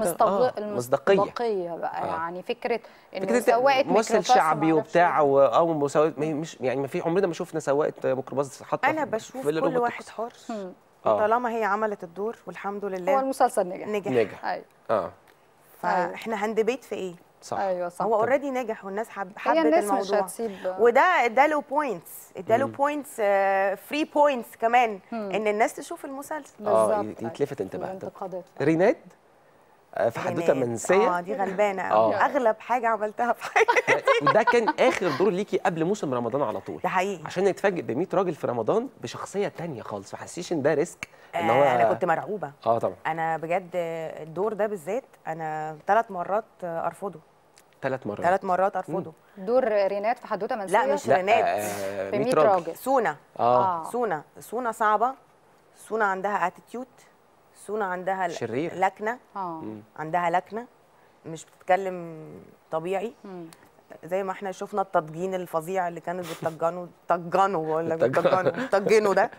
المصدق... آه، مصداقيه المصداقيه بقى آه. يعني فكره انه فكره سواقه ممثل ميكروباص شعبي ومعرفش وبتاع إيه. و- او مساواه ما هي مش يعني ما في عمرنا ما شفنا سواقه ميكروباص حتى انا في- بشوف في كل الروبوتكس. واحد حر آه. طالما هي عملت الدور والحمد هو لله المسلسل نجح نجح نجح ايوه اه فاحنا هندبيت في ايه صح ايوه صح هو اوريدي نجح والناس حب هي حبت الناس مش الموضوع هتسيب وده اداله بوينتس اداله بوينتس فري بوينتس كمان ان الناس تشوف المسلسل اه بالظبط. يتلفت انتباه الانتقادات ريناد آه، في حدوته ريناد. منسيه اه دي غلبانه آه. قوي اغلب حاجه عملتها في حياتي وده كان اخر دور ليكي قبل موسم رمضان على طول ده حقيقي عشان نتفاجئ ب 100 راجل في رمضان بشخصيه تانية خالص ما حسيش ان ده ريسك ان آه هو انا كنت مرعوبه اه طبعا انا بجد الدور ده بالذات انا ثلاث مرات ارفضه ثلاث مرات ثلاث مرات ارفضه دور رينات في حدوته منسيه لا مش لا ريناد آه في 100 100 راجل راجل سونا اه سونا سونا صعبه سونا عندها اتيتيود سونا عندها ل- شريرة. لكنه اه عندها لكنه مش بتتكلم طبيعي مم. زي ما احنا شفنا التضجين الفظيع اللي كانت بتطجنه طجنوا ولا بتطجنوا. بتطجنوا بتطجنوا ده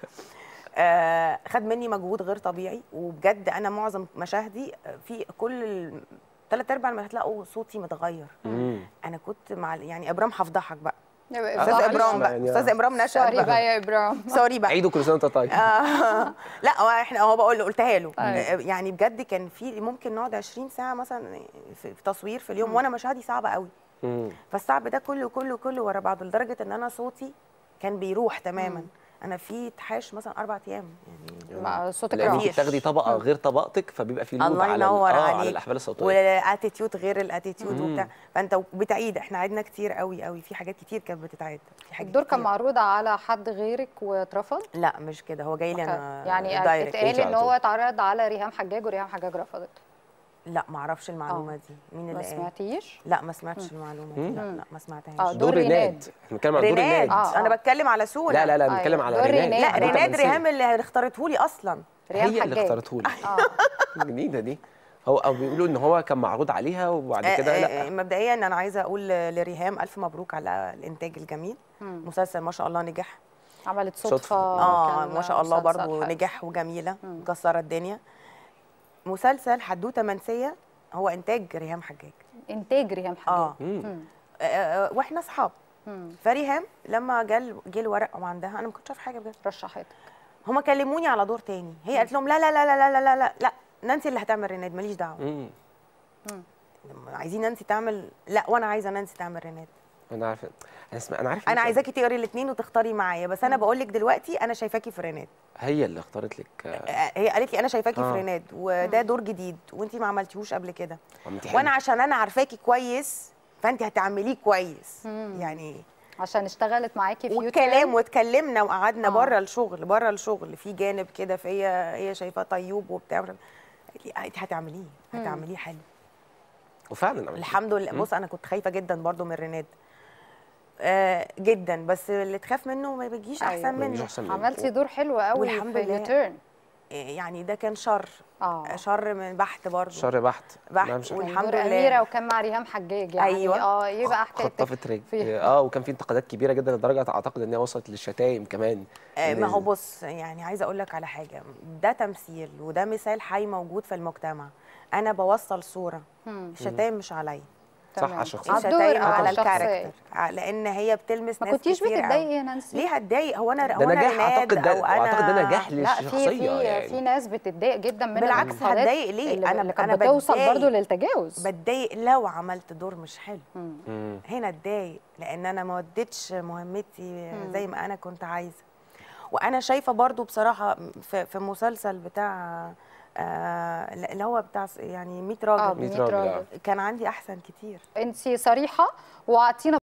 آه خد مني مجهود غير طبيعي وبجد انا معظم مشاهدي في كل ثلاث ارباع ما هتلاقوا صوتي متغير مم. انا كنت مع يعني ابرام هفضحك بقى يبقى استاذ صح. ابرام بقى يعني استاذ ابرام نشأ سوري بقى بقى يا ابرام سوري بقى عيدوا كل سنه وانت طيب آه لا هو احنا هو بقول له قلتها له أيوة. يعني بجد كان في ممكن نقعد 20 ساعه مثلا في في تصوير في اليوم وانا مشاهدي صعبه قوي مم. فالصعب ده كله كله كله ورا بعضه لدرجه ان انا صوتي كان بيروح تماما انا في اتحاش مثلا اربع ايام يعني مع صوتك لان راح انت بتاخدي طبقه غير طبقتك فبيبقى في لود الله على ال- ينور آه عليك على الاحبال الصوتيه والاتيتيود غير الاتيتيود وبتاع فانت بتعيد احنا عدنا كتير قوي قوي في حاجات كتير كانت بتتعاد في حاجات الدور كان كتير. معروض على حد غيرك واترفض لا مش كده هو جاي لي انا يعني دايركت اتقال انت ان على هو طول. اتعرض على ريهام حجاج وريهام حجاج رفضت لا ما اعرفش المعلومه آه. دي مين ما اللي قال سمعتيش لا ما سمعتش المعلومه دي لا لا ما سمعتهاش آه، دور دور ريناد ريناد. احنا بنتكلم على دور ريناد ريناد آه. انا بتكلم على سونا لا لا لا أيوة. بنتكلم على دور ريناد ريناد. لا حدوتة ريناد منسية. ريهام اللي اختارته لي اصلا ريهام هي اللي حجاج. اختارته لي اه جديده دي هو او بيقولوا ان هو كان معروض عليها وبعد كده آه، آه، لا مبدئيا انا عايزه اقول لريهام الف مبروك على الانتاج الجميل مسلسل ما شاء الله نجح عملت صدفة. صدفه اه كان ما شاء الله مسلسل برضو حلو. نجح وجميله مكسره الدنيا مسلسل حدوته منسيه هو انتاج ريهام حجاج انتاج ريهام حجاج اه مم. آه، آه، واحنا اصحاب مم. فريهام لما جال جه الورق وعندها انا ما كنتش عارفه حاجه بجد رشحتك هما كلموني على دور تاني هي قالت لهم لا لا لا لا لا لا لا لا نانسي اللي هتعمل ريناد ماليش دعوه مم. عايزين نانسي تعمل لا وانا عايزه نانسي تعمل ريناد انا عارف انا اسمع انا عارف انا إنك- عايزاكي تقري الاثنين وتختاري معايا بس انا بقول لك دلوقتي انا شايفاكي في ريناد هي اللي اختارت لك آه، آه، هي قالت لي انا شايفاكي آه. في ريناد وده دور جديد وانت ما عملتيهوش قبل كده عملتي حلو. وانا عشان انا عارفاكي كويس فانت هتعمليه كويس يعني عشان اشتغلت معاكي في والكلام يوتيوب واتكلمنا وقعدنا آه. بره الشغل بره الشغل في جانب كده فهي هي شايفاه طيوب وبتاع قالت لي انت هتعمليه هتعمليه حلو وفعلا عملتي الحمد لله بص انا كنت خايفه جدا برضو من ريناد آه جدا بس اللي تخاف منه ما بيجيش أيوة. احسن ما بيجيش منه أحسن منه. عملتي دور حلو قوي والحمد في لله. يوتيرن يعني ده كان شر اه شر من بحت برضو شر بحت بحت لا، مش وال- عارف. الحمد دور لله. اميره وكان مع ريهام حجاج يعني أيوة. اه يبقى حكايتك خطفت رجل في- اه وكان في انتقادات كبيره جدا لدرجه اعتقد ان هي وصلت للشتايم كمان آه، ما إن- هو بص يعني عايزه اقول لك على حاجه ده تمثيل وده مثال حي موجود في المجتمع انا بوصل صوره الشتايم مش عليا صح تمام. على الشخصيه على الدور الشتايم أو على الشخصية. الكاركتر ع- لان هي بتلمس ما ناس كنتيش كتير بتتضايقي قوي. يا نانسي ليه هتضايق هو انا ده هو انا نجاح ريناد اعتقد ده او انا واعتقد ده نجاح لا في للشخصيه في يعني في ناس بتتضايق جدا من بالعكس الانتقادات هتضايق ليه؟ اللي, أنا- اللي كانت أنا بتوصل بتضايق. برضه للتجاوز بتضايق لو عملت دور مش حلو مم. هنا اتضايق لان انا ما وديتش مهمتي زي ما انا كنت عايزه وانا شايفه برضو بصراحه في, في مسلسل بتاع آه اللي هو بتاع يعني 100 اه راجل 100 100 راجل، راجل آه. كان عندي احسن كتير انت صريحه وعطينا